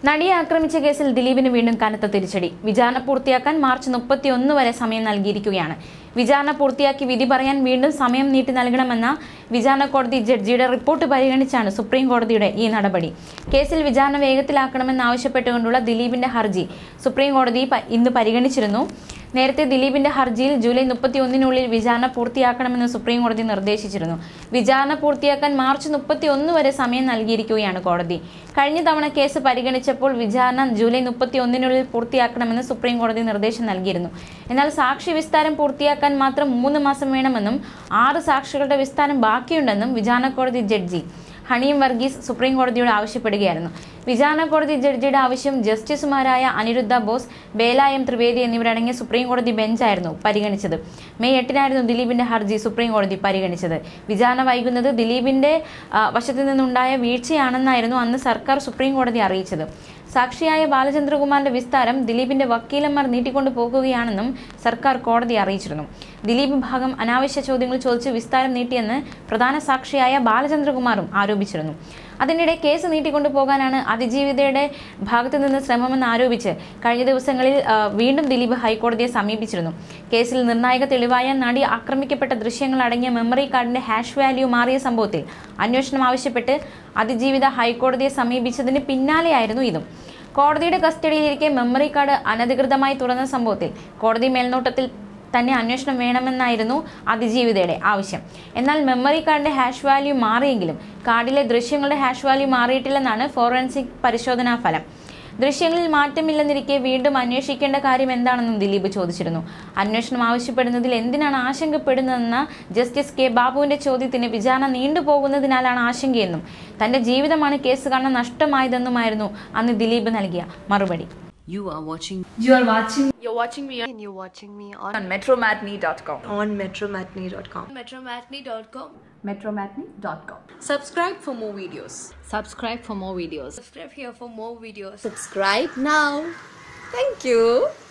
നടിയെ ആക്രമിച്ച കേസിൽ ദിലീപിന് വീണ്ടും കനത്ത തിരിച്ചടി വിചാരണ പൂർത്തിയാക്കാൻ മാർച്ച് മുപ്പത്തിയൊന്ന് വരെ സമയം നൽകിയിരിക്കുകയാണ് വിചാരണ പൂർത്തിയാക്കി വിധി പറയാൻ വീണ്ടും സമയം നീട്ടി നൽകണമെന്ന വിചാരണ കോടതി ജഡ്ജിയുടെ റിപ്പോർട്ട് പരിഗണിച്ചാണ് സുപ്രീം കോടതിയുടെ ഈ നടപടി കേസിൽ വിചാരണ വേഗത്തിലാക്കണമെന്നാവശ്യപ്പെട്ടുകൊണ്ടുള്ള ദിലീപിന്റെ ഹർജി സുപ്രീം കോടതി പ- ഇന്ന് പരിഗണിച്ചിരുന്നു നേരത്തെ ദിലീപിന്റെ ഹർജിയിൽ ജൂലൈ മുപ്പത്തി ഒന്നിനുള്ളിൽ വിചാരണ പൂർത്തിയാക്കണമെന്ന് സുപ്രീം കോടതി നിർദ്ദേശിച്ചിരുന്നു വിചാരണ പൂർത്തിയാക്കാൻ മാർച്ച് മുപ്പത്തി ഒന്ന് വരെ സമയം നൽകിയിരിക്കുകയാണ് കോടതി കഴിഞ്ഞ തവണ കേസ് പരിഗണിച്ചപ്പോൾ വിചാരണ ജൂലൈ മുപ്പത്തി ഒന്നിനുള്ളിൽ പൂർത്തിയാക്കണമെന്ന് സുപ്രീം കോടതി നിർദ്ദേശം നൽകിയിരുന്നു എന്നാൽ സാക്ഷി വിസ്താരം പൂർത്തിയാക്കാൻ മാത്രം മൂന്ന് മാസം വേണമെന്നും ആറ് സാക്ഷികളുടെ വിസ്താരം ബാക്കിയുണ്ടെന്നും വിചാരണ കോടതി ജഡ്ജി ഹണിയും വർഗീസ് സുപ്രീം കോടതിയോട് ആവശ്യപ്പെടുകയായിരുന്നു വിചാരണ കോടതി ജഡ്ജിയുടെ ആവശ്യം ജസ്റ്റിസുമാരായ അനിരുദ്ധ ബോസ് ബേല എം ത്രിവേദി എന്നിവരടങ്ങിയ സുപ്രീം കോടതി ബെഞ്ചായിരുന്നു പരിഗണിച്ചത് മെയ് എട്ടിനായിരുന്നു ദിലീപിന്റെ ഹർജി സുപ്രീം കോടതി പരിഗണിച്ചത് വിചാരണ വൈകുന്നത് ദിലീപിന്റെ ആ, വശത്തു നിന്നുണ്ടായ വീഴ്ചയാണെന്നായിരുന്നു അന്ന് സർക്കാർ സുപ്രീം കോടതി അറിയിച്ചത് സാക്ഷിയായ ബാലചന്ദ്രകുമാറിന്റെ വിസ്താരം ദിലീപിന്റെ വക്കീലന്മാർ നീട്ടിക്കൊണ്ടു പോകുകയാണെന്നും സർക്കാർ കോടതിയെ അറിയിച്ചിരുന്നു ദിലീപ് ഭാഗം അനാവശ്യ ചോദ്യങ്ങൾ ചോദിച്ച് വിസ്താരം നീട്ടിയെന്ന് പ്രധാന സാക്ഷിയായ ബാലചന്ദ്രകുമാറും ആരോപിച്ചിരുന്നു അതിനിടെ കേസ് നീട്ടിക്കൊണ്ടു പോകാനാണ് അതിജീവിതയുടെ ഭാഗത്തു നിന്ന് ശ്രമമെന്ന് ആരോപിച്ച് കഴിഞ്ഞ ദിവസങ്ങളിൽ ആ, വീണ്ടും ദിലീപ് ഹൈക്കോടതിയെ സമീപിച്ചിരുന്നു കേസിൽ നിർണായക തെളിവായ നടി ആക്രമിക്കപ്പെട്ട ദൃശ്യങ്ങൾ അടങ്ങിയ മെമ്മറി കാർഡിന്റെ ഹാഷ് വാല്യൂ മാറിയ സംഭവത്തിൽ അന്വേഷണം ആവശ്യപ്പെട്ട് അതിജീവിത ഹൈക്കോടതിയെ സമീപിച്ചതിന് പിന്നാലെയായിരുന്നു ഇതും കോടതിയുടെ കസ്റ്റഡിയിലിരിക്കെ മെമ്മറി കാർഡ് അനധികൃതമായി തുറന്ന സംഭവത്തിൽ കോടതി മേൽനോട്ടത്തിൽ തന്നെ അന്വേഷണം വേണമെന്നായിരുന്നു അതിജീവിതയുടെ ആവശ്യം എന്നാൽ മെമ്മറി കാർഡിന്റെ ഹാഷ് വാല്യൂ മാറിയെങ്കിലും കാർഡിലെ ദൃശ്യങ്ങളുടെ ഹാഷ് വാല്യൂ മാറിയിട്ടില്ലെന്നാണ് ഫോറൻസിക് പരിശോധനാ ഫലം ദൃശ്യങ്ങളിൽ മാറ്റമില്ലെന്നിരിക്കെ വീണ്ടും അന്വേഷിക്കേണ്ട കാര്യം എന്താണെന്നും ദിലീപ് ചോദിച്ചിരുന്നു അന്വേഷണം ആവശ്യപ്പെടുന്നതിൽ എന്തിനാണ് ആശങ്കപ്പെടുന്നതെന്ന ജസ്റ്റിസ് കെ ബാബുവിന്റെ ചോദ്യത്തിന് വിചാരണ നീണ്ടുപോകുന്നതിനാലാണ് ആശങ്കയെന്നും തന്റെ ജീവിതമാണ് കേസ് കാരണം നഷ്ടമായതെന്നുമായിരുന്നു അന്ന് ദിലീപ് നൽകിയ മറുപടി You are watching You are watching You're watching me on, and you're watching me on, on metromatney.com. on metromatney.com. Metromatney.com. metromatney.com. subscribe for more videos subscribe for more videos Subscribe here for more videos. Subscribe now. Thank you.